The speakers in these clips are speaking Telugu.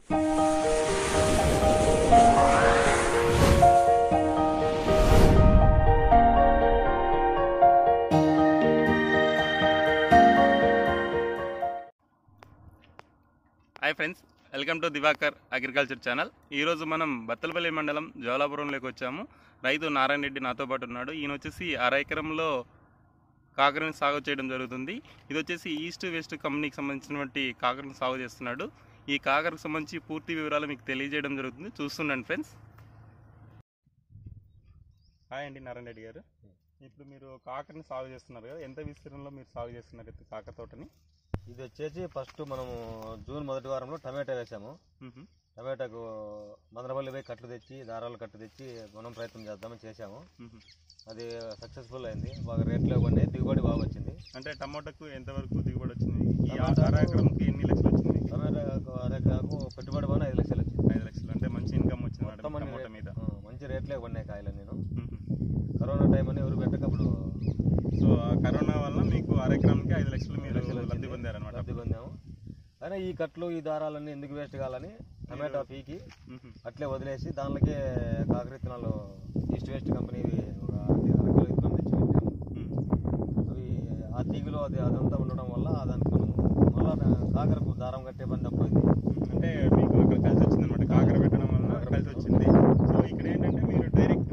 Hi friends welcome to Diwakar agriculture channel ఈరోజు మనం బత్తలపల్లి మండలం జోలాపురంలోకి వచ్చాము రైతు నారాయణ రెడ్డి నాతో పాటు ఉన్నాడు ఈయన వచ్చేసి అర ఎకరంలో కాకరని సాగు చేయడం జరుగుతుంది ఇది వచ్చేసి ఈస్ట్ వెస్ట్ కంపెనీకి సంబంధించినటువంటి కాకరని సాగు చేస్తున్నాడు ఈ కాకరకు సంబంధించి పూర్తి వివరాలు మీకు తెలియజేయడం జరుగుతుంది చూస్తుండండి ఫ్రెండ్స్ హాయ్ అండి నారాయణ రెడ్డి గారు ఇప్పుడు మీరు కాకరని సాగు చేస్తున్నారు కదా ఎంత విస్తీర్ణంలో మీరు సాగు చేస్తున్నారు ఈ కాకర తోటని ఇది వచ్చేసి ఫస్ట్ మనము జూన్ మొదటి వారంలో టమాటా వేసాము మ్మ్. టమాటాకు మదనపల్లి పోయి కట్లు తెచ్చి దారాలు కట్టు తెచ్చి మనం ప్రయత్నం చేద్దామని చేసాము మ్మ్. అది సక్సెస్ఫుల్ అయింది బాగా రేట్లో పడినాయి దిగుబడి బాగా వచ్చింది అంటే టమాటాకు ఎంతవరకు దిగుబడి వచ్చింది ఈ టమాటాకు- అర ఎకరంకి ఎన్ని లక్షలు వచ్చింది టమాటాకు అరెకరాకు పెట్టుబడి బాగా ఐదు లక్షలు వచ్చింది ఐదు లక్షలు అంటే మంచి ఇన్కమ్ వచ్చింది మొత్తం అన్నమాట అన్ని టమాటా మీద ఆ, మంచి రేట్లే పడినాయి కాయలు నేను మ్మ్. కరోనా టైం అని ఎవరు పెట్టకప్పుడు సో ఆ కరోనా వల్ల మీకు అర ఎకరానికి ఐదు లక్షలు మీరు లక్షలు లబ్ధి వచ్చింది. పొందారనమాట లబ్ధి పొందాము కానీ ఈ కట్లు ఈ దారాలన్నీ ఎందుకు వేస్ట్ కావాలని టమాటా పీకి అట్లే వదిలేసి దానిలోకే కాకరిత్తనాలు ఈస్ట్ వెస్ట్ కంపెనీ ఒక అర కిలో విత్తనం తెచ్చి పెట్టాము అవి ఆ తీగులో అది అదంతా ఉండడం వల్ల దానికి మనం మళ్ళా కాకరకు దారం కట్టే పని తప్పింది అంటే మీకు అక్కడ కలిసి వచ్చింది అనమాట కాకర పెట్టడం వల్ల కలిసి వచ్చింది సో ఇక్కడ ఏంటంటే మీరు డైరెక్ట్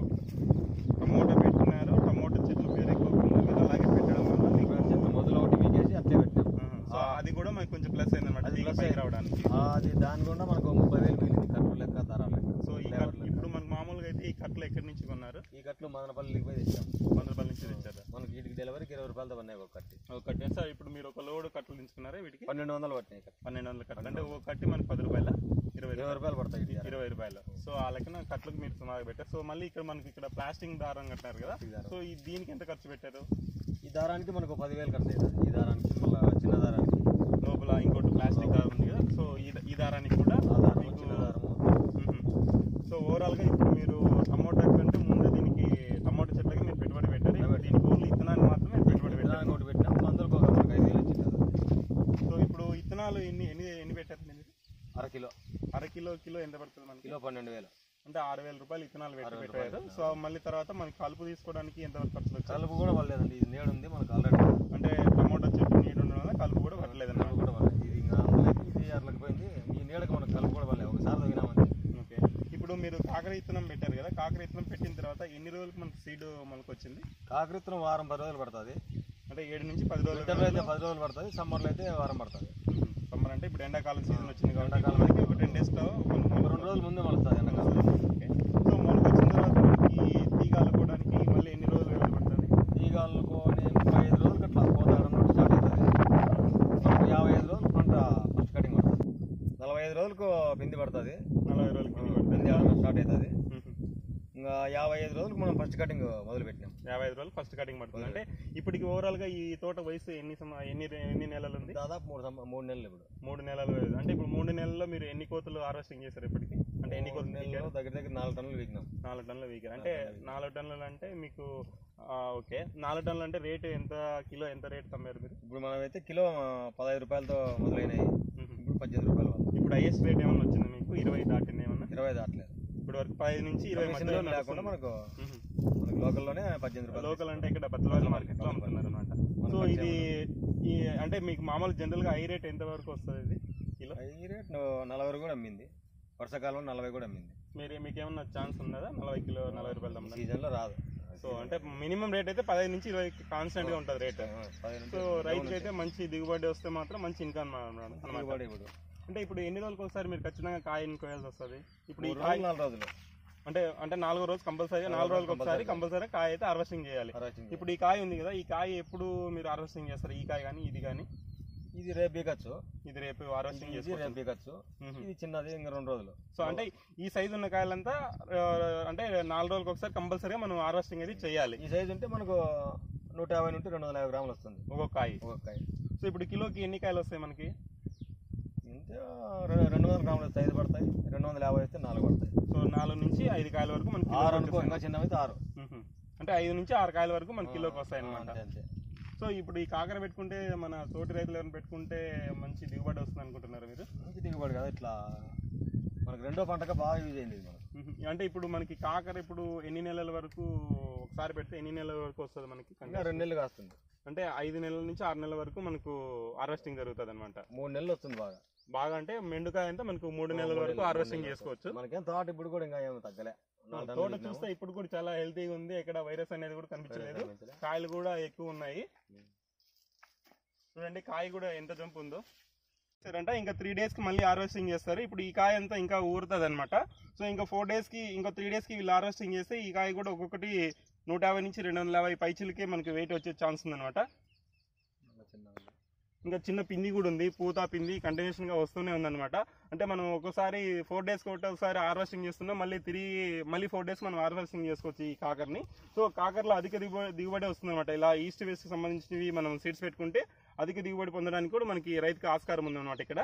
టమోటా పెట్టుకున్నారు టమోటా చెట్లు పెరగకుండా మీరు అలాగే పెట్టడం వల్ల మీకు చెట్టు మొదలు ఒకటి పీకేసి అట్లే పెట్టాము ఆహా. సో అది కూడా మనకు కొంచెం ప్లస్ అయింది అనమాట అది దీనికి plus పైకి అయింది. రావడానికి ఆ, అది దాని కూడా మనకు ముప్పై వేలు మిగిలింది కట్లు లెక్క దారాలు లెక్క సో ఈ లేబర్ కట్- లెక్క. ఇప్పుడు మనకు మామూలుగా అయితే ఈ కట్టలు ఎక్కడి నుంచి కొన్నారు ఈ కట్లు మదనపల్లికి పోయి తెచ్చాము వంద రూపాయల నుంచి తెచ్చారు మనకి వీటికి డెలివరీకి ఇరవై రూపాయలతో పడినాయి ఒక కట్టి ఒకటి సార్ ఇప్పుడు మీరు ఒక లోడ్ కట్టలు దించుకున్నారా వీటికి పన్నెండు వందలు పట్టినాయి కట్టి పన్నెండు వందల కట్టలు అంటే ఒక కట్టి మనకి పది రూపాయల ఇరవై ఇరవై రూపాయలు పడతాయి ఇటు దారం. ఇరవై రూపాయలు సో ఆ లెక్కన కట్లకు మీరు సుమారు పెట్టారు సో మళ్ళీ ఇక్కడ మనకి ఇక్కడ ప్లాస్టిక్ దారం కట్టారు కదా ప్లాస్టిక్ దారం. సో ఈ దీనికి ఎంత ఖర్చు పెట్టారు ఈ దారానికి మనకు పదివేలు ఖర్చు అవుతుంది ఈ దారానికి మళ్ళీ చిన్న దారానికి లోపల ఇంకోటి ప్లాస్టిక్ దారం ఉంది కదా సో ఈ ఈ దారానికి కూడా ఆ దారము మీకు చిన్న దారము మ్మ్. సో ఓవరాల్ గా ఇప్పుడు మీరు టమోటా కంటే ముందు దీనికి టమోటా చెట్లకి మీరు పెట్టుబడి పెట్టారు ఇప్పుడు దీనికి ఓన్లీ ఇత్తనాన్ని మాత్రమే పెట్టుబడి పెట్టారు విత్తనానికి ఒకటి పెట్టినాం మందులకు ఒక మనకు ఐదు వేలు వచ్చింది సో ఇప్పుడు ఇత్తనాలు ఎన్ని ఎన్ని ఎన్ని పెట్టారు మీరు అర కిలో అర కిలో కిలో ఎంత పడుతుంది మనకి కిలో పన్నెండు వేలు అంటే ఆరు వేల రూపాయలు ఇత్తనాలు పెట్టి ఆరు వేల పెట్టారు సో మళ్ళీ తర్వాత మనకి కలుపు తీసుకోవడానికి ఎంత ఖర్చు వచ్చింది కలుపు కూడా పడలేదండి ఇది నేడు ఉంది మనకు ఆల్రెడీ అంటే టమోటా చెట్టు నీడు ఉండడం వల్ల కలుపు కూడా పట్టలేదన్నమాట కలుపు కూడా పడలేదు ఇది ఇంకా అందులోకి ఇది అట్లకి పోయింది ఈ నీడకి మనకు కలుపు కూడా పడలేదు ఒకసారి తగినామండి ఓకే ఇప్పుడు మీరు కాకర ఇత్తనం పెట్టారు కదా కాకర ఇత్తనం పెట్టిన తర్వాత ఎన్ని రోజులకు మనకి సీడ్ మనకు వచ్చింది కాకరిత్రం వారం పది రోజులు పడుతుంది అంటే ఏడు నుంచి పది రోజులు వింటర్లో అయితే పది రోజులు పడుతుంది సమ్మర్లో అయితే వారం పడుతుంది సమ్మర్ అంటే ఇప్పుడు ఎండాకాలం సీజన్ వచ్చింది కాబట్టి ఎండాకాలం మనకి ఒక టెన్ డేస్ ఒక రెండు రోజులు ముందే మలుస్తుంది ఎండాకాలం ఓకే సో మొలక వచ్చిన తర్వాత మనకి తీగ అల్లుకోవడానికి మళ్ళీ ఎన్ని రోజులు వ్యవధి పడుతుంది తీగాళ్ళకు నేను ముప్పై ఐదు రోజులు అట్లా పోతాడడం స్టార్ట్ అవుతుంది మనకు యాభై ఐదు రోజులు పంట ఫస్ట్ కటింగ్ పడుతుంది నలభై ఐదు రోజులకు పిండి పడుతుంది నలభై రోజులకి పిండి ఆడడం స్టార్ట్ అవుతుంది మ్మ్. ఇంకా యాభై ఐదు రోజులకు మనం ఫస్ట్ కటింగ్ మొదలు పెట్టినాం యాభై ఐదు రోజులు ఫస్ట్ కటింగ్ పడుతుంది అంటే ఇప్పటికి ఓవరాల్ గా ఈ తోట వయసు ఎన్ని సమ- ఎన్ని ఎన్ని నెలలు ఉంది దాదాపు మూడు సంవ- మూడు నెలలు ఇప్పుడు మూడు నెలలు వయసు. అంటే ఇప్పుడు మూడు నెలల్లో మీరు ఎన్ని కోతులు హార్వెస్టింగ్ చేశారు ఇప్పటికి అంటే ఎన్ని మూడు కోతులు నెలల్లో పీకారు? దగ్గర దగ్గర నాలుగు టన్నులు వీకినాం నాలుగు టన్నుల వీకర్ అంటే నాలుగు టన్నులు అంటే మీకు ఆ, ఓకే నాలుగు టన్నులు అంటే రేటు ఎంత కిలో ఎంత రేట్ అమ్మారు మీరు ఇప్పుడు మనమైతే కిలో ఆ, పదహైదు రూపాయలతో మొదలైనాయి మ్మ్. ఇప్పుడు పద్దెనిమిది రూపాయలు వస్తుంది ఇప్పుడు హైయెస్ట్ రేట్ ఏమన్నా వచ్చింది మీకు ఇరవై దాటింది ఏమన్నా ఇరవై దాటలేదు ఇప్పుడు వరకు పదిహేను నుంచి ఇరవై కమిషన్ మధ్యలో ఏం లేకుండా మనకు మనకు లోకల్లోనే పద్దెనిమిది రూపాయలు లోకల్ అంటే ఇక్కడ బత్తలవాళ్ళ మార్కెట్ లో అమ్ముతున్నారు అనమాట సో ఇది ఈ అంటే మీకు మామూలు జనరల్ గా హై రేట్ ఎంత వరకు వస్తుంది ఇది కిలో ఈ రేట్ నలభై కూడా అమ్మింది వర్షాకాలం నలభై కూడా అమ్మింది మీరు మీకు ఏమన్నా ఛాన్స్ ఉన్నదా నలభై కిలో నలభై రూపాయలు అమ్మడానికి సీజన్లో రాదు సో అంటే మినిమం రేట్ అయితే పదహైదు నుంచి ఇరవై కాన్స్టెంట్ గా ఉంటుంది రేట్ ఆ, పదిహేను సో రైతుకి అయితే మంచి దిగుబడి వస్తే మాత్రం మంచి ఇన్కమ్ అనమాట దిగుబడి ఇప్పుడు అంటే ఇప్పుడు ఎన్ని రోజులకు ఒకసారి మీరు ఖచ్చితంగా కాయని కోయాల్సి వస్తుంది ఇప్పుడు ఈ మూడు కాయ రోజులు నాలుగు రోజులు అంటే అంటే నాలుగో రోజు కంపల్సరీ నాలుగు రోజులకు ఒకసారి కంపల్సరీ కాయ అయితే హార్వెస్టింగ్ చేయాలి హార్వెస్టింగ్ ఇప్పుడు ఈ కాయ ఉంది కదా ఈ కాయ ఎప్పుడు మీరు హార్వెస్టింగ్ చేస్తారు ఈ కాయ కానీ ఇది కానీ ఇది రేపు బీకచ్చు ఇది రేపు హార్వెస్టింగ్ ఇది చేసుకోవచ్చు రేపు బీకచ్చు మ్మ్. ఇది చిన్నది ఇంకా రెండు రోజులు సో అంటే ఈ సైజు ఉన్న కాయలంతా ఆ, అంటే నాలుగు రోజులకు ఒకసారి కంపల్సరీగా మనం హార్వెస్టింగ్ అనేది చేయాలి ఈ సైజు ఉంటే మనకు నూట యాభై నుండి రెండు వందల యాభై గ్రాములు వస్తుంది ఒక్కొక్క కాయ ఒక్కొక్క కాయ సో ఇప్పుడు కిలోకి ఎన్ని కాయలు వస్తాయి మనకి ఇంతే రె- రెండు వందల గ్రాములు వస్తే ఐదు పడతాయి రెండు వందల యాభై వస్తే నాలుగు పడతాయి సో నాలుగు నుంచి ఐదు కాయల వరకు మనకి ఆరు అనుకో ఇంకా చిన్నవైతే ఆరు అంటే ఐదు నుంచి ఆరు కాయల వరకు మన కిలోకి వస్తాయి అనమాట అంతే అంతే సో ఇప్పుడు ఈ కాకర పెట్టుకుంటే మన తోటి రైతులు ఎవరైనా పెట్టుకుంటే మంచి దిగుబడి వస్తుంది అనుకుంటున్నారు మీరు మంచి దిగుబడి కదా ఇట్లా మనకు రెండో పంటగా బాగా యూజ్ అయింది ఇది మనకు మ్మ్. అంటే ఇప్పుడు మనకి కాకర ఇప్పుడు ఎన్ని నెలల వరకు ఒకసారి పెడితే ఎన్ని నెలల వరకు వస్తుంది మనకి ఇంకా రెండు నెలలు కాస్తుంది అంటే ఐదు నెలల నుంచి ఆరు నెలల వరకు మనకు హార్వెస్టింగ్ జరుగుతుంది అనమాట మూడు నెలలు వస్తుంది బాగా బాగా అంటే మెండుకాయ అంతా మనకు మూడు నెలల వరకు హార్వెస్టింగ్ చేసుకోవచ్చు మనకేం తోట ఇప్పుడు కూడా ఇంకా ఏమి తగ్గలే నాలుగు తోట టన్నులు చూస్తే ఇప్పుడు కూడా చాలా హెల్తీగా ఉంది ఎక్కడ వైరస్ అనేది కూడా కనిపించలేదు పెట్టినాము. కాయలు కూడా ఎక్కువ ఉన్నాయి చూడండి కాయ కూడా ఎంత జంప్ ఉందో అంటే ఇంకా త్రీ డేస్ కి మళ్ళీ హార్వెస్టింగ్ చేస్తారు ఇప్పుడు ఈ కాయ అంతా ఇంకా ఊరుతుంది అనమాట సో ఇంకా ఫోర్ డేస్ కి ఇంకా త్రీ డేస్ కి వీళ్ళు హార్వెస్టింగ్ చేస్తే ఈ కాయ కూడా ఒక్కొక్కటి నూట యాభై నుంచి రెండు వందల యాభై పైచిలకే మనకి వెయిట్ వచ్చే ఛాన్స్ ఉందన్నమాట ఇంకా చిన్న పిండి కూడా ఉంది పూత పిండి కంటిన్యూషన్ గా వస్తూనే ఉందన్నమాట అంటే మనం ఒక్కోసారి ఫోర్ డేస్ ఒకసారి హార్వెస్టింగ్ చేస్తున్నాం మళ్ళీ తిరిగి మళ్ళీ ఫోర్ డేస్ మనం హార్వెస్టింగ్ చేసుకోవచ్చు ఈ కాకర్ని సో కాకర్లో అధిక దిగుబడి దిగుబడి వస్తుంది అనమాట ఇలా ఈస్ట్ వెస్ట్ సంబంధించినవి మనం సీడ్స్ పెట్టుకుంటే అధిక దిగుబడి పొందడానికి కూడా మనకి రైతుకి ఆస్కారం ఉందన్నమాట ఇక్కడ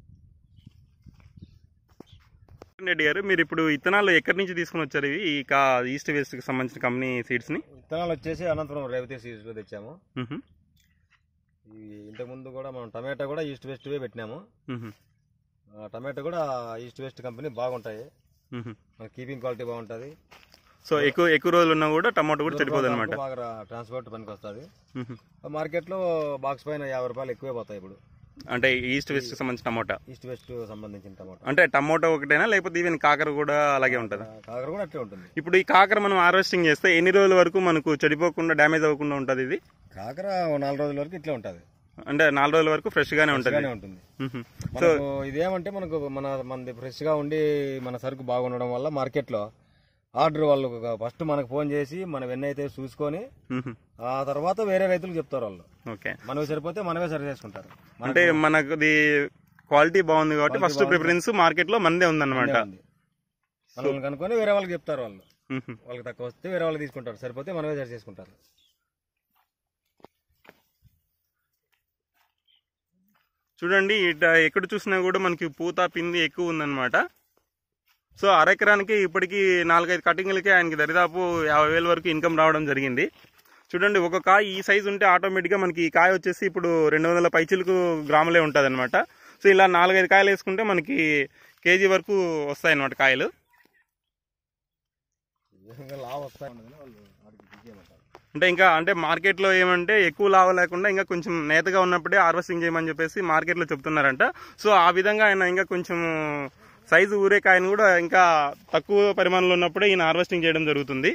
రెడ్డి గారు మీరు ఇప్పుడు ఇత్తనాలు ఎక్కడి నుంచి తీసుకుని వచ్చారు ఇవి ఈ కా ఈస్ట్ వెస్ట్ కి సంబంధించిన కంపెనీ సీడ్స్ ని విత్తనాలు వచ్చేసి అనంతపురం రేవతి సీడ్స్లో తెచ్చాము ఇవి ఇంతకుముందు కూడా మనం టమాటా కూడా ఈస్ట్ వెస్ట్ వే పెట్టినాము ఆ, టమాటా కూడా ఈస్ట్ వెస్ట్ కంపెనీ బాగుంటాయి మన కీపింగ్ క్వాలిటీ బాగుంటుంది సో ఎక్కువ ఎక్కువ రోజులు ఉన్నా కూడా టమాటో కూడా చెడిపోదు అనమాట బాగా ట్రాన్స్పోర్ట్ పనికి వస్తుంది మార్కెట్లో బాక్స్ పైన యాభై రూపాయలు ఎక్కువే పోతాయి ఇప్పుడు అంటే ఈస్ట్ వెస్ట్ సంబంధించిన టమాటా ఈస్ట్ వెస్ట్ సంబంధించిన టమాటా అంటే టమాటో ఒకటేనా లేకపోతే ఈవెన్ కాకర కూడా అలాగే ఉంటుంది కాకర కూడా అట్లే ఉంటుంది ఇప్పుడు ఈ కాకర మనం హార్వెస్టింగ్ చేస్తే ఎన్ని రోజుల వరకు మనకు చెడిపోకుండా డ్యామేజ్ అవ్వకుండా ఉంటుంది ఇది కాకర ఓ నాలుగు రోజుల వరకు ఇట్లే ఉంటుంది అంటే నాలుగు రోజుల వరకు ఫ్రెష్ గానే ఉంటుంది బాగానే ఉంటుంది మ్మ్. మనకు ఇదేమంటే మనకు మన మనది ఫ్రెష్ గా ఉండి మన సరుకు బాగుండడం వల్ల మార్కెట్ లో ఆర్డర్ వాళ్ళు ఫస్ట్ మనకు ఫోన్ చేసి మనం ఎన్నైతే చూసుకొని మ్మ్. ఆ తర్వాత వేరే రైతులకు చెప్తారు వాళ్ళు ఓకే మనవి సరిపోతే మనమే సరి చేసుకుంటారు అంటే మనకు ఇది క్వాలిటీ బాగుంది కాబట్టి ఫస్ట్ ప్రిఫరెన్స్ మార్కెట్ లో మనదే ఉందన్నమాట ఉంది. మనల్ని కనుక్కొని వేరే వాళ్ళకి చెప్తారు వాళ్ళు మ్మ్. వాళ్ళకి తక్కువ వస్తే వేరే వాళ్ళు తీసుకుంటారు సరిపోతే మనమే సరి చేసుకుంటారు చూడండి ఇట ఎక్కడ చూసినా కూడా మనకి పూత పిండి ఎక్కువ ఉందన్నమాట సో అరెకరానికి ఇప్పటికి నాలుగైదు కటింగ్లకి ఆయనకి దరిదాపు యాభై వేల వరకు ఇన్కమ్ రావడం జరిగింది చూడండి ఒక కాయ ఈ సైజు ఉంటే ఆటోమేటిక్గా మనకి ఈ కాయ వచ్చేసి ఇప్పుడు రెండు వందల పైచిలకు గ్రాములే ఉంటుంది అనమాట సో ఇలా నాలుగైదు కాయలు వేసుకుంటే మనకి కేజీ వరకు వస్తాయి అన్నమాట కాయలు ఇంకా లాభ వస్తాయి వాళ్ళు వాడికి ఇచ్చేయమంటారు. అంటే ఇంకా అంటే మార్కెట్లో ఏమంటే ఎక్కువ లాభం లేకుండా ఇంకా కొంచెం నేతగా ఉన్నప్పుడే హార్వెస్టింగ్ చేయమని చెప్పేసి మార్కెట్లో చెప్తున్నారంట సో ఆ విధంగా ఆయన ఇంకా కొంచెం సైజు ఊరే కాయను కూడా ఇంకా తక్కువ పరిమాణంలో ఉన్నప్పుడే ఈయన హార్వెస్టింగ్ చేయడం జరుగుతుంది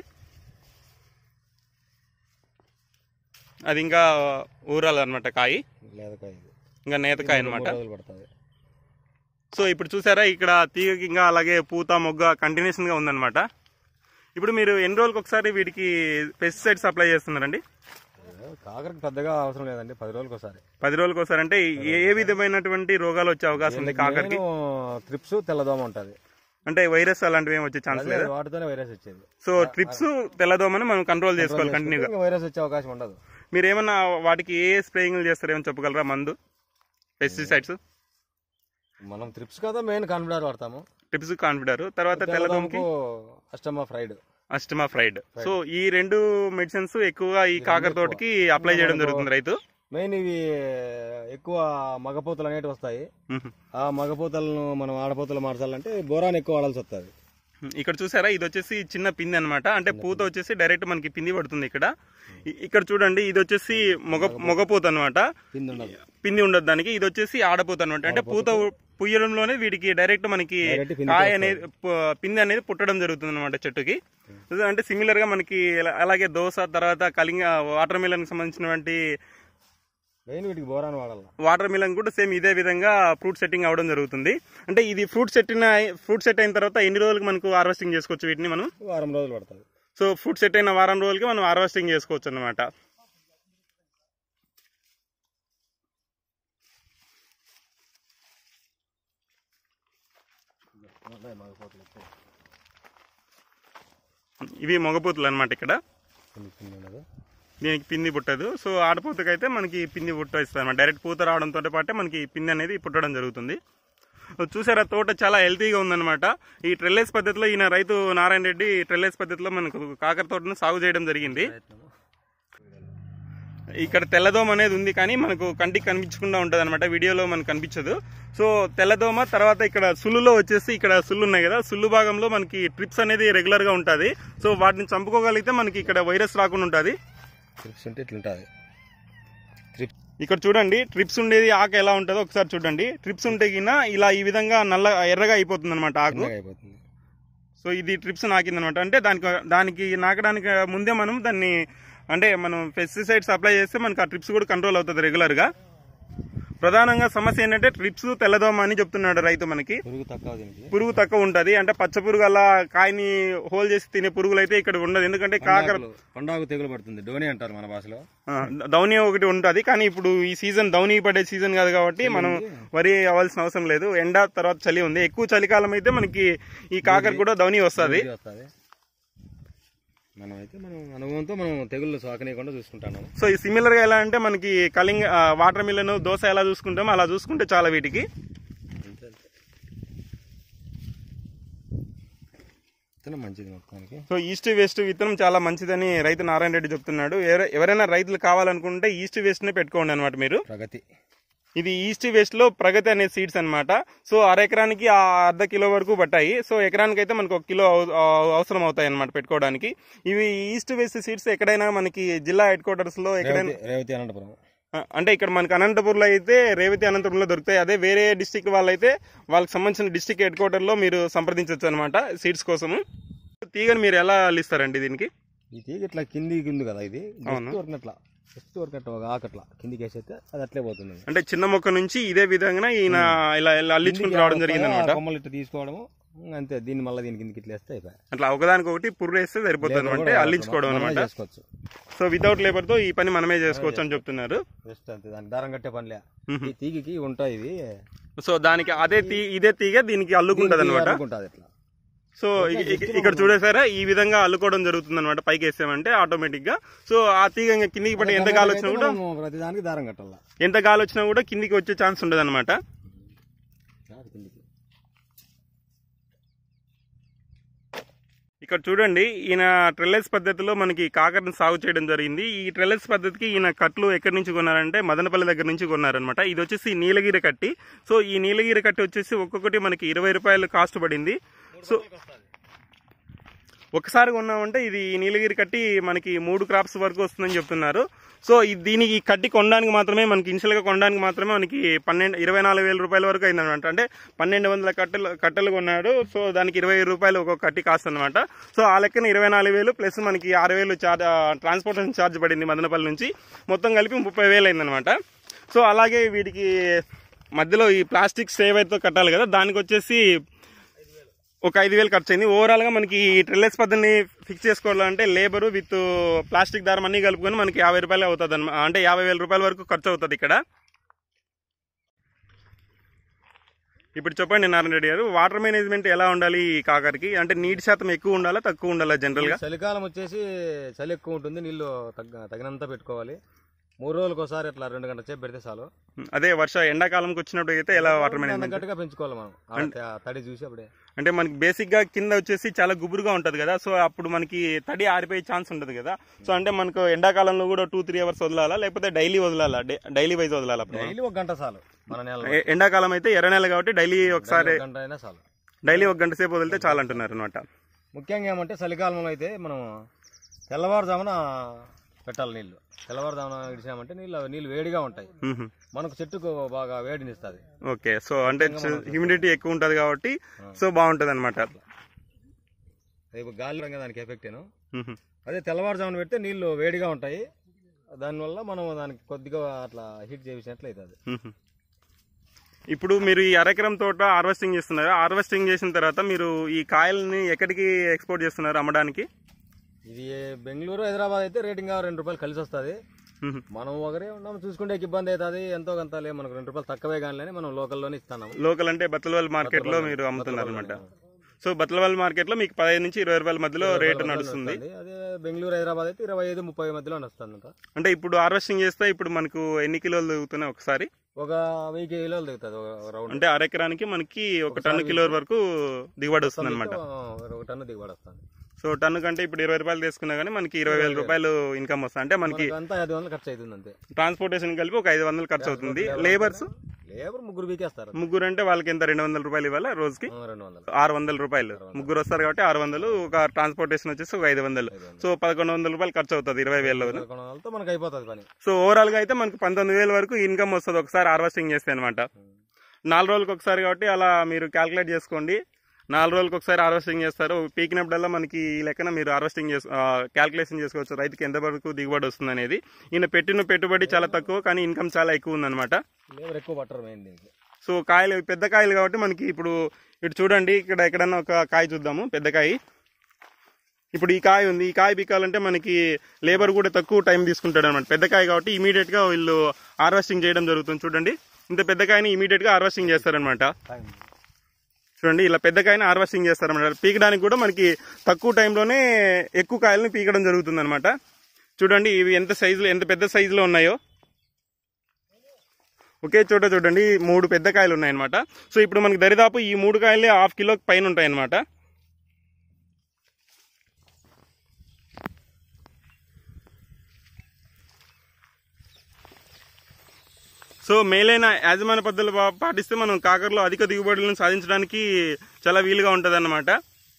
అది ఇంకా ఊరాలన్నమాట కాయ లేదు కాయ ఇది ఇంకా నేతకాయ అనమాట మూడు రోజులు పడుతుంది సో ఇప్పుడు చూసారా ఇక్కడ తీగకి ఇంకా అలాగే పూత మొగ్గ కంటిన్యూషన్ గా ఉందన్నమాట ఇప్పుడు మీరు ఎన్ని రోజులకు ఒకసారి వీటికి పెస్టిసైడ్స్ అప్లై చేస్తున్నారండి కాకరకు పెద్దగా అవసరం లేదండి పది రోజులకు ఒకసారి పది రోజులకు ఒకసారి అంటే ఏ ఏ విధమైనటువంటి రోగాలు వచ్చే అవకాశం ఉంది కాకరకి ట్రిప్స్ తెల్లదోమ ఉంటది అంటే వైరస్ అలాంటివి ఏమి వచ్చే ఛాన్స్ లేదు వాటితోనే వైరస్ వచ్చేది సో ట్రిప్స్ తెల్లదోమని మనం కంట్రోల్ చేసుకోవాలి కంటిన్యూగా ఇంకా వైరస్ వచ్చే అవకాశం ఉండదు మీరు ఏమన్నా వాటికి ఏ స్ప్రేయింగ్ చేస్తారేమో చెప్పగలరా మందు పెస్టిసైడ్స్ మనం ట్రిప్స్ కదా మెయిన్ కాన్ఫిడర్ వాడతాము ట్రిప్స్ కాన్ఫిడర్ తర్వాత తెల్లదోమకి అష్టమా ఫ్రైడ్ అస్టమా ఫ్రైడ్ సో ఈ రెండు మెడిసిన్స్ ఎక్కువగా ఈ కాకర తోటకి అప్లై చేయడం జరుగుతుంది రైతు మెయిన్ ఇవి ఎక్కువ మగపూతలు అనేవి వస్తాయి మ్మ్. ఆ మగపూతలను మనం ఆడపూతలు మార్చాలంటే బోరాన్ ఎక్కువ వాడాల్సి వస్తుంది ఇక్కడ చూసారా ఇది వచ్చేసి చిన్న పిండి అన్నమాట అంటే పూత వచ్చేసి డైరెక్ట్ మనకి పిండి పడుతుంది ఇక్కడ ఇ- ఇక్కడ చూడండి ఇది వచ్చేసి మొగ మొగపూత అనమాట పిండి ఉండదు పిండి ఉండదు దానికి ఇది వచ్చేసి ఆడపూత అనమాట అంటే పూత పుయ్యడంలోనే వీటికి డైరెక్ట్ మనకి Direct పిండి కాయ అనేది పు- పిండి అనేది పుట్టడం జరుగుతుంది అనమాట చెట్టుకి అంటే సిమిలర్ గా మనకి ఎలా- అలాగే దోస తర్వాత కలింగ వాటర్ మిలన్ సంబంధించినటువంటి మెయిన్ వీటికి బోరాన్ వాడాలి వాటర్ మిలన్ కూడా సేమ్ ఇదే విధంగా ఫ్రూట్ సెట్టింగ్ అవడం జరుగుతుంది అంటే ఇది ఫ్రూట్ సెట్ ఫ్రూట్ సెట్ అయిన తర్వాత ఎన్ని రోజులకు మనకు హార్వెస్టింగ్ చేసుకోవచ్చు వీటిని మనం వారం రోజులు పడుతుంది సో ఫ్రూట్ సెట్ అయిన వారం రోజులకి మనం హార్వెస్టింగ్ చేసుకోవచ్చు అనమాట మగపూతలు ఎక్కువ ఇవి మగపూతులు అనమాట ఇక్కడ పిండి పిండి ఉండదు దీనికి పిండి పుట్టదు సో ఆడపూతకైతే మనకి పిండి పుట్ట ఇస్తుంది అనమాట డైరెక్ట్ పూత రావడంతో పాటే మనకి పిండి అనేది పుట్టడం జరుగుతుంది చూసారా తోట చాలా హెల్తీగా ఉందన్నమాట ఈ ట్రెల్లేస్ పద్ధతిలో ఈయన రైతు నారాయణ రెడ్డి ట్రెల్లేస్ పద్ధతిలో మనకు కాకర తోటను సాగు చేయడం జరిగింది ఇక్కడ తెల్లదోమ అనేది ఉంది కానీ మనకు కంటికి కనిపించకుండా ఉంటుంది అనమాట వీడియోలో మనకు కనిపించదు సో తెల్లదోమ తర్వాత ఇక్కడ సుల్లులో వచ్చేసి ఇక్కడ సుల్లు ఉన్నాయి కదా సుల్లు భాగంలో మనకి ట్రిప్స్ అనేది రెగ్యులర్ గా ఉంటుంది సో వాటిని చంపుకోగలిగితే మనకి ఇక్కడ వైరస్ రాకుండా ఉంటుంది ట్రిప్స్ ఉంటే ఇట్లుంటుంది ట్రిప్ ఇక్కడ చూడండి ట్రిప్స్ ఉండేది ఆకు ఎలా ఉంటుందో ఒకసారి చూడండి ట్రిప్స్ ఉంటే గిన ఇలా ఈ విధంగా నల్ల ఎర్రగా అయిపోతుంది అనమాట ఆకు చిన్నగా అయిపోతుంది సో ఇది ట్రిప్స్ నాకిందనమాట అంటే దానికి దానికి నాకడానికి ముందే మనం దాన్ని అంటే మనం పెస్టిసైడ్స్ అప్లై చేస్తే మనకి ఆ ట్రిప్స్ కూడా కంట్రోల్ అవుతుంది రెగ్యులర్గా ప్రధానంగా సమస్య ఏంటంటే ట్రిప్స్ తెల్లదోమ అని చెప్తున్నాడు రైతు మనకి పురుగు తక్కువ దీనికి పురుగు తక్కువ ఉంటది అంటే పచ్చ పురుగు అలా కాయని హోల్ చేసి తినే పురుగులు అయితే ఇక్కడ ఉండదు ఎందుకంటే కాకర పండాకులు- పండాకు తెగులు పడుతుంది డోని అంటారు మన భాషలో ఆ, దౌని ఒకటి ఉంటది కానీ ఇప్పుడు ఈ సీజన్ దౌని పడే సీజన్ కాదు కాబట్టి మనం వరి అవ్వాల్సిన అవసరం లేదు ఎండ తర్వాత చలి ఉంది ఎక్కువ చలికాలం అయితే మనకి ఈ కాకర కూడా దౌని వస్తుంది ఇది వస్తుంది మనం అయితే మనం అనుభవంతో మనం తెగుళ్ళు సోకనీయకుండా చూసుకుంటాము సో ఈ సిమిలర్ గా ఎలా అంటే మనకి కలింగ వాటర్ మిల్లన్ దోశ ఎలా చూసుకుంటామో అలా చూసుకుంటే చాలా వీటికి అంతే అంతే విత్తనం మంచిది మొత్తానికి సో ఈస్ట్ వెస్ట్ విత్తనం చాలా మంచిదని రైతు నారాయణ రెడ్డి చెప్తున్నాడు ఎవర- ఎవరైనా రైతులు కావాలనుకుంటే ఈస్ట్ వెస్ట్ నే పెట్టుకోండి అనమాట మీరు ప్రగతి ఇది ఈస్ట్ వెస్ట్ లో ప్రగతి అనే సీడ్స్ అన్నమాట సో అర ఎకరానికి ఆ అర్ధ కిలో వరకు పట్టాయి సో ఎకరానికి అయితే మనకు ఒక కిలో అవ- ఆ- అవసరం అవుతాయి అనమాట పెట్టుకోవడానికి ఇవి ఈస్ట్ వెస్ట్ సీడ్స్ ఎక్కడైనా మనకి జిల్లా హెడ్ క్వార్టర్స్ లో ఎక్కడైనా రేవతి రేవతి అనంతపురం ఆ, అంటే ఇక్కడ మనకి అనంతపూర్లో అయితే రేవతి అనంతపురంలో దొరుకుతాయి అదే వేరే డిస్టిక్ వాళ్ళైతే వాళ్ళకి సంబంధించిన డిస్టిక్ హెడ్ క్వార్టర్లో మీరు సంప్రదించవచ్చు అనమాట సీడ్స్ కోసము తీగని మీరు ఎలా అల్లిస్తారండి దీనికి ఈ తీగ ఇట్లా కిందికి ఉంది కదా ఇది అవును. జస్ట్ వరకు అట్లా జస్ట్ వరకు అట్లా ఒక ఆకట్లా కిందికి వేసేస్తే అది అట్లే పోతుంది అంటే చిన్న మొక్క నుంచి ఇదే విధంగా ఈయన ఇలా ఇలా అల్లించుకుంటూ రావడం జరిగింది అనమాట ఆ కొమ్మలు ఇట్లా తీసుకోవడము ఇంకా అంతే దీన్ని మళ్ళీ దీనికి కిందికి ఇట్లా వేస్తే అయిపోయి అట్లా ఒకదానికి ఒకటి పుర్రు వేస్తే సరిపోతుంది అంటే అల్లించుకోవడం మనమే అనమాట చేసుకోవచ్చు సో వితౌట్ లేబర్ తో ఈ పని మనమే చేసుకోవచ్చు అని చెప్తున్నారు జస్ట్ అంతే దానికి దారం కట్టే పనిలే మ్మ్. ఈ తీగికి ఉంటాయి ఇది సో దానికి అదే తీ ఇదే తీగ దీనికి అల్లుకుంటది అనమాట ఉంటుంది ఇట్లా సో ఇక- ఇక- ఇక్కడ చూడేసారా ఈ విధంగా అల్లుకోవడం జరుగుతుంది అనమాట పైకి వేసామంటే ఆటోమేటిక్ గా సో ఆ తీగ ఇంకా కిందికి పడి ఎంత గాలి వచ్చినా కూడా మనము ప్రతి దానికి దారం కట్టాల ఎంత గాలి వచ్చినా కూడా కిందికి వచ్చే ఛాన్స్ ఉండదు అనమాట కిందికి ఇక్కడ చూడండి ఈయన ట్రెల్లెస్ పద్ధతిలో మనకి కాకరని సాగు చేయడం జరిగింది ఈ ట్రెల్లెస్ పద్ధతికి ఈయన కట్లు ఎక్కడి నుంచి కొన్నారంటే మదనపల్లి దగ్గర నుంచి కొన్నారనమాట ఇది వచ్చేసి నీలగిరి కట్టి సో ఈ నీలగిరి కట్టి వచ్చేసి ఒక్కొక్కటి మనకి ఇరవై రూపాయలు కాస్ట్ పడింది సో ఒకసారి కొన్నామంటే ఇది ఈ నీలగిరి కట్టి మనకి మూడు క్రాప్స్ వరకు వస్తుందని చెప్తున్నారు సో ఇది దీనికి ఈ కట్టి కొనడానికి మాత్రమే మనకి ఇనిషియల్గా కొనడానికి మాత్రమే మనకి పన్నెండు ఇరవై నాలుగు వేల రూపాయల వరకు అయిందనమాట అంటే పన్నెండు వందల కట్టెలు కట్టెలు కొన్నాడు సో దానికి ఇరవై రూపాయలు ఒక్కొక్క కట్టి కాస్ట్ అనమాట సో ఆ లెక్కన ఇరవై నాలుగు వేలు ప్లస్ మనకి ఆరు వేలు చార్జ్ ట్రాన్స్పోర్టేషన్ ఛార్జ్ పడింది మదనపల్లి నుంచి మొత్తం కలిపి ముప్పై వేలు అయిందనమాట సో అలాగే వీటికి మధ్యలో ఈ ప్లాస్టిక్ సేవ్ అయితే కట్టాలి కదా దానికి వచ్చేసి ఒక ఐదు వేలు ఖర్చు అయింది ఓవరాల్ గా మనకి ఈ ట్రిల్లెస్ పద్ధతిని ఫిక్స్ చేసుకోవాలంటే లేబర్ విత్ ప్లాస్టిక్ దారం అన్ని కలుపుకొని మనకి యాభై రూపాయలు అవుతుంది అనమాట అంటే యాభై వేల రూపాయల వరకు ఖర్చు అవుతుంది ఇక్కడ ఇప్పుడు చెప్పండి నారాయణ రెడ్డి గారు వాటర్ మేనేజ్మెంట్ ఎలా ఉండాలి ఈ కాకరికి అంటే నీటి శాతం ఎక్కువ ఉండాలా తక్కువ ఉండాలా జనరల్ గా చలికాలం వచ్చేసి చలి ఎక్కువ ఉంటుంది నీళ్లు తగ్గ తగినంత పెట్టుకోవాలి మూడు రోజులకు ఒకసారి అట్లా రెండు గంటల సేపు పెడితే చాలు అదే వర్ష ఎండాకాలంకి వచ్చినప్పుడు అయితే ఎలా వాటర్ మేనేజ్మెంట్ గట్టిగా పెంచుకోవాలి మనం ఆ త- తడి చూసి అప్పుడే అంటే మనకి బేసిక్ గా కింద వచ్చేసి చాలా గుబురుగా ఉంటది కదా సో అప్పుడు మనకి తడి ఆరిపోయే ఛాన్స్ ఉంటది కదా సో అంటే మనకు ఎండాకాలంలో కూడా టూ త్రీ అవర్స్ వదలాలా లేకపోతే డైలీ వదలాలా డైలీ వైజ్ వదలాలా అప్పుడు డైలీ ఒక గంట చాలు మన నెల ఎ- ఎండాకాలం అయితే ఎర్ర నెల కాబట్టి డైలీ ఒకసారి గంట అయినా చాలు డైలీ ఒక గంట సేపు వదిలితే చాలా అంటున్నారు అనమాట ముఖ్యంగా ఏమంటే చలికాలంలో అయితే మనం తెల్లవారుజామున పెట్టాలి నీళ్లు తెల్లవారుజామున ఇడిచామంటే నీళ్ళు నీళ్ళు వేడిగా ఉంటాయి మనకు చెట్టుకు బాగా వేడినిస్తుంది ఓకే సో అంటే హ్యూమిడిటీ ఎక్కువ ఉంటది కాబట్టి సో బాగుంటది అనమాట అది గాలి రంగా దానికి ఎఫెక్టేను అదే తెల్లవారుజామున పెడితే నీళ్లు వేడిగా ఉంటాయి దానివల్ల మనం దానికి కొద్దిగా అట్లా హీట్ చేసినట్లు అవుతుంది ఇప్పుడు మీరు ఈ అరెకరం తోట హార్వెస్టింగ్ చేస్తున్నారు హార్వెస్టింగ్ చేసిన తర్వాత మీరు ఈ కాయల్ని ఎక్కడికి ఎక్స్పోర్ట్ చేస్తున్నారు అమ్మడానికి ఇది బెంగళూరు హైదరాబాద్ అయితే రేటింగ్ రెండు రూపాయలు కలిసి వస్తుంది మ్మ్. మనం ఒకరే ఉన్నాం చూసుకుంటే ఇబ్బంది అవుతుంది ఎంతో కొంత లే మనకు రెండు రూపాయలు తక్కువే కానీ మనం లోకల్లోనే ఇస్తున్నాము లోకల్ అంటే బత్తలవల్ మార్కెట్ లో మీరు అమ్ముతున్నారు అనమాట సో బత్తలవల్ మార్కెట్ లో మీకు పదహైదు నుంచి ఇరవై రూపాయల మధ్యలో రేటు నడుస్తుంది అదే బెంగళూరు హైదరాబాద్ అయితే ఇరవై ఐదు ముప్పై మధ్యలో వస్తుంది అంటే ఇప్పుడు హార్వెస్టింగ్ చేస్తే ఇప్పుడు మనకు ఎన్ని కిలోలు దిగుతున్నాయి ఒకసారి ఒక వెయ్యి కిలోలు దిగుతుంది ఒక రౌండ్ అంటే అరెకరానికి మనకి ఒక టన్ను కిలో వరకు దిగుబడి వస్తుంది అనమాట ఒక టన్ను దిగుబడి వస్తుంది సో టన్ను కంటే ఇప్పుడు ఇరవై రూపాయలు తీసుకున్నా కానీ మనకి ఇరవై వేల రూపాయలు ఇన్కమ్ వస్తుంది అంటే మనకి మనకి అంతా ఐదు వందలు ఖర్చు అవుతుంది అంతే ట్రాన్స్పోర్టేషన్ కలిపి ఒక ఐదు వందలు ఖర్చు అవుతుంది లేబర్స్ లేబర్ ముగ్గురు బీకేస్తారు ముగ్గురు అంటే వాళ్ళకి ఎంత రెండు వందల రూపాయలు ఇవ్వాలా రోజుకి ఆ, రెండు వందలు ఆరు వందల రూపాయలు ముగ్గురు వస్తారు కాబట్టి ఆరు వందలు ఒక ట్రాన్స్పోర్టేషన్ వచ్చేసి ఒక ఐదు వందలు సో పదకొండు వందల రూపాయలు ఖర్చు అవుతుంది ఇరవై వేలలో పదకొండు వందలతో మనకి అయిపోతుంది పని సో ఓవరాల్ గా అయితే మనకి పంతొమ్మిది వేల వరకు ఇన్కమ్ వస్తుంది ఒకసారి హార్వెస్టింగ్ చేస్తే అనమాట నాలుగు రోజులకు ఒకసారి కాబట్టి అలా మీరు క్యాల్కులేట్ చేసుకోండి నాలుగు రోజులకు ఒకసారి హార్వెస్టింగ్ చేస్తారు పీకినప్పుడల్లా మనకి ఈ లెక్కన మీరు హార్వెస్టింగ్ చేసు క్యాల్కులేషన్ చేసుకోవచ్చు రైతుకి ఎంత వరకు దిగుబడి వస్తుంది అనేది ఈయన పెట్టిన పెట్టుబడి చాలా తక్కువ కానీ ఇన్కమ్ చాలా ఎక్కువ ఉందన్నమాట లేబర్ ఎక్కువ పట్టరు మెయిన్ దీనికి సో కాయలు పెద్ద కాయలు కాబట్టి మనకి ఇప్పుడు ఇటు చూడండి ఇక్కడ ఎక్కడన్నా ఒక కాయ చూద్దాము పెద్ద కాయ ఇప్పుడు ఈ కాయ ఉంది ఈ కాయ పీకాలంటే మనకి లేబర్ కూడా తక్కువ టైం తీసుకుంటాడు అనమాట పెద్ద కాయ కాబట్టి ఇమీడియట్ గా వీళ్ళు హార్వెస్టింగ్ చేయడం జరుగుతుంది చూడండి ఇంత పెద్ద కాయని ఇమీడియట్ గా హార్వెస్టింగ్ చేస్తారనమాట చూడండి ఇలా పెద్ద కాయని హార్వెస్టింగ్ చేస్తారనమాట పీకడానికి కూడా మనకి తక్కువ టైంలోనే ఎక్కువ కాయలను పీకడం జరుగుతుంది అనమాట చూడండి ఇవి ఎంత సైజులో ఎంత పెద్ద సైజులో ఉన్నాయో ఒకే చోట చూడండి మూడు పెద్ద కాయలు ఉన్నాయన్నమాట సో ఇప్పుడు మనకి దరిదాపు ఈ మూడు కాయలే హాఫ్ కిలో పైన ఉంటాయన్నమాట సో మేలైన యాజమాన్య పద్ధతులు పా- పాటిస్తే మనం కాకరలో అధిక దిగుబడులను సాధించడానికి చాలా వీలుగా ఉంటుంది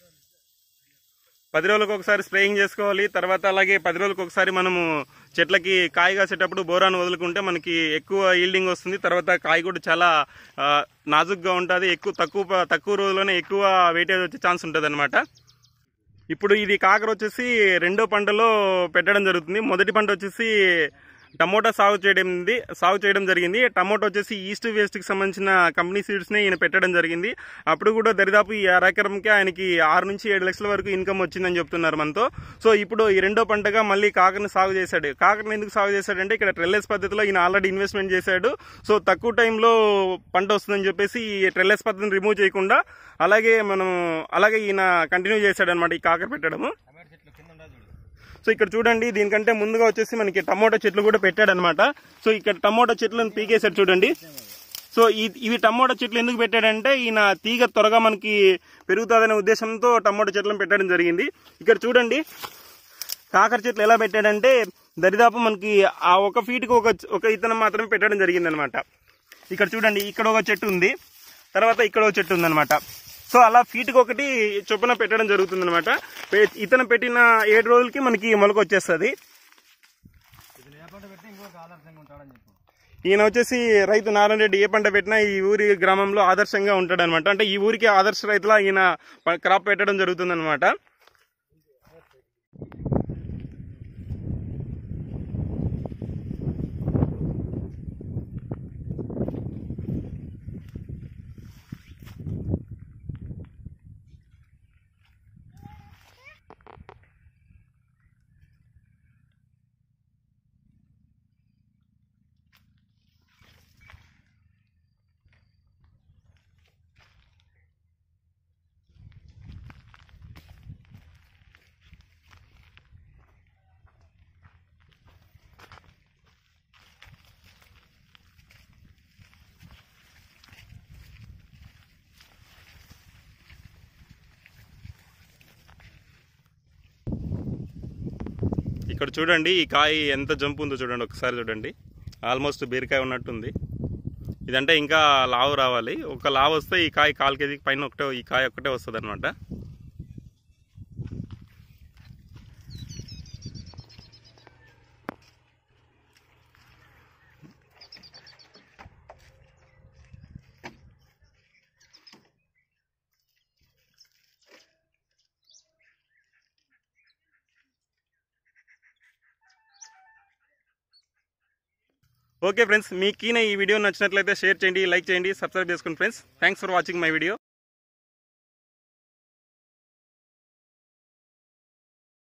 పది రోజులకు ఒకసారి స్ప్రేయింగ్ చేసుకోవాలి తర్వాత అలాగే పది రోజులకు ఒకసారి మనము చెట్లకి కాయ కాసేటప్పుడు బోరాను వదులుకుంటే మనకి ఎక్కువ ఈల్డింగ్ వస్తుంది తర్వాత కాయ కూడా చాలా ఆ, నాజుగ్గా ఉంటుంది ఎక్కువ తక్కువ తక్కువ రోజుల్లోనే ఎక్కువ వెయిటేజ్ వచ్చే ఛాన్స్ ఉంటుంది ఇప్పుడు ఇది కాకర వచ్చేసి రెండో పంటలో పెట్టడం జరుగుతుంది మొదటి పంట వచ్చేసి టమోటా సాగు చేయడం ఉంది సాగు చేయడం జరిగింది టమోటా వచ్చేసి ఈస్ట్ వెస్ట్ కి సంబంధించిన కంపెనీ సీడ్స్ ని ఈయన పెట్టడం జరిగింది అప్పుడు కూడా దరిదాపు ఈ అరెకరంకి ఆయనకి ఆరు నుంచి ఏడు లక్షల వరకు ఇన్కమ్ వచ్చిందని చెప్తున్నారు మనతో సో ఇప్పుడు ఈ రెండో పంటగా మళ్ళీ కాకరని సాగు చేశాడు కాకరని ఎందుకు సాగు చేశాడంటే ఇక్కడ ట్రెల్లెస్ పద్ధతిలో ఈయన ఆల్రెడీ ఇన్వెస్ట్మెంట్ చేశాడు సో తక్కువ టైంలో పంట వస్తుందని చెప్పేసి ఈ ట్రెల్లెస్ పద్ధతిని రిమూవ్ చేయకుండా అలాగే మనం అలాగే ఈయన కంటిన్యూ చేశాడు అనమాట ఈ కాకర పెట్టడము టమాటో చెట్లు కింద ఉండదు చూడు సో ఇక్కడ చూడండి దీనికంటే ముందుగా వచ్చేసి మనకి టమోటా చెట్లు కూడా పెట్టాడనమాట సో ఇక్కడ టమోటా చెట్లను పీకేశాడు చూడండి సో ఈ- ఇవి టమోటా చెట్లు ఎందుకు పెట్టాడంటే ఈయన తీగ త్వరగా మనకి పెరుగుతుందనే ఉద్దేశంతో టమోటా చెట్లను పెట్టడం జరిగింది ఇక్కడ చూడండి కాకర చెట్లు ఎలా పెట్టాడంటే దరిదాపు మనకి ఆ ఒక ఫీట్కి ఒక ఒక ఇతనం మాత్రమే పెట్టడం జరిగింది అనమాట ఇక్కడ చూడండి ఇక్కడ ఒక చెట్టు ఉంది తర్వాత ఇక్కడ ఒక చెట్టు ఉందన్నమాట సో అలా ఫీట్కి ఒకటి చొప్పున పెట్టడం జరుగుతుంది అనమాట ఇతను పెట్టిన ఏడు రోజులకి మనకి మొలక వచ్చేస్తుంది ఇది ఏ పంట పెడితే ఇంకొక ఆదర్శంగా ఉంటాడని చెప్పు ఈయన వచ్చేసి రైతు నారాయణ రెడ్డి ఏ పంట పెట్టినా ఈ ఊరి గ్రామంలో ఆదర్శంగా ఉంటాడు అనమాట అంటే ఈ ఊరికి ఆదర్శ రైతులా ఈయన ప- క్రాప్ పెట్టడం జరుగుతుంది అనమాట ఇక్కడ చూడండి ఈ కాయ ఎంత జంపు ఉందో చూడండి ఒకసారి చూడండి ఆల్మోస్ట్ బీరకాయ ఉన్నట్టుంది ఇదంటే ఇంకా లావు రావాలి ఒక లావు వస్తే ఈ కాయ కాల్ కేజీకి పైన ఒకటే ఈ కాయ ఒకటే వస్తుంది అనమాట ఓకే ఫ్రెండ్స్ మీకు ఈ వీడియో నచ్చినట్లయితే షేర్ చేయండి లైక్ చేయండి సబ్స్క్రైబ్ చేసుకోండి friends thanks for watching my video